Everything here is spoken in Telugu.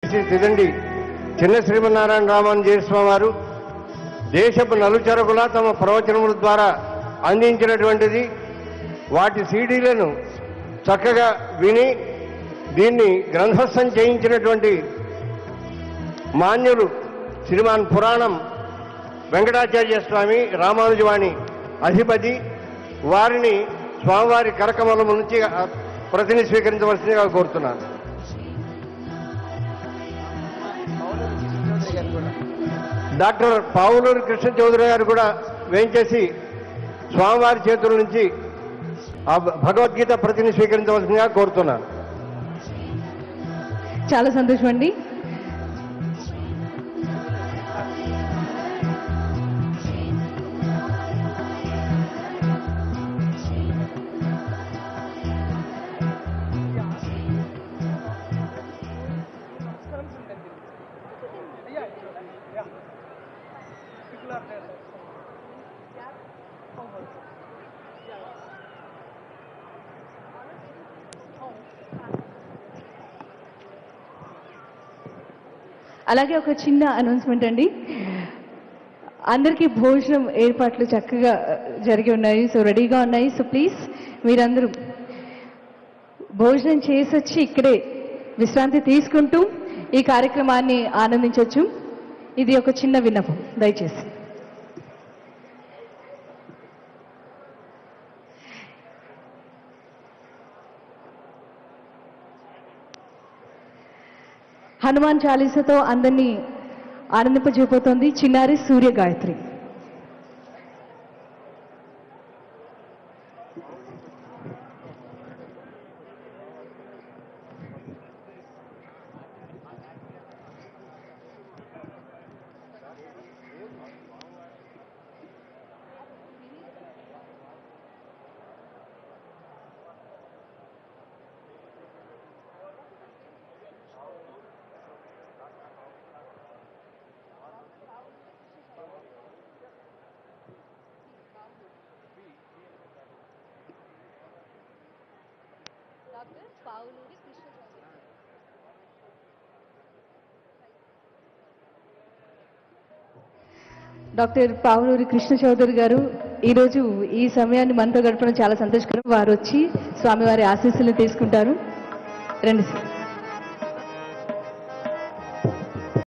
శ్రీ తిదండి చిన్న శ్రీమన్నారాయణ రామానుజయ స్వామి వారు దేశపు నలుచెరకులా తమ ప్రవచనముల ద్వారా అందించినటువంటిది వాటి సీడీలను చక్కగా విని దీన్ని గ్రంథస్థం చేయించినటువంటి మాన్యులు శ్రీమాన్ పురాణం వెంకటాచార్య స్వామి రామానుజవాణి అధిపతి వారిని స్వామివారి కరకమలము నుంచి ఆ, ప్రతిని స్వీకరించవలసిందిగా కోరుతున్నాను డాక్టర్ పావులూరి కృష్ణ చౌదరి గారు కూడా వేయించేసి స్వామివారి చేతుల నుంచి ఆ భగవద్గీత ప్రతిని స్వీకరించవలసిందిగా కోరుతున్నాను చాలా సంతోషం అండి అలాగే ఒక చిన్న అనౌన్స్మెంట్ అండి అందరికీ భోజనం ఏర్పాట్లు చక్కగా ఆ, జరిగి ఉన్నాయి సో రెడీగా ఉన్నాయి సో ప్లీజ్ మీరందరూ భోజనం చేసొచ్చి ఇక్కడే విశ్రాంతి తీసుకుంటూ ఈ కార్యక్రమాన్ని ఆనందించవచ్చు ఇది ఒక చిన్న విన్నపం దయచేసి హనుమాన్ చాలీసతో అందరినీ ఆనందింపజేయబోతోంది చిన్నారి సూర్య గాయత్రి డాక్టర్ పావులూరి కృష్ణ చౌదరి గారు ఈరోజు ఈ సమయాన్ని మనతో గడపడం చాలా సంతోషకరం వారు వచ్చి స్వామివారి ఆశీస్సులు తీసుకుంటారు రండి సార్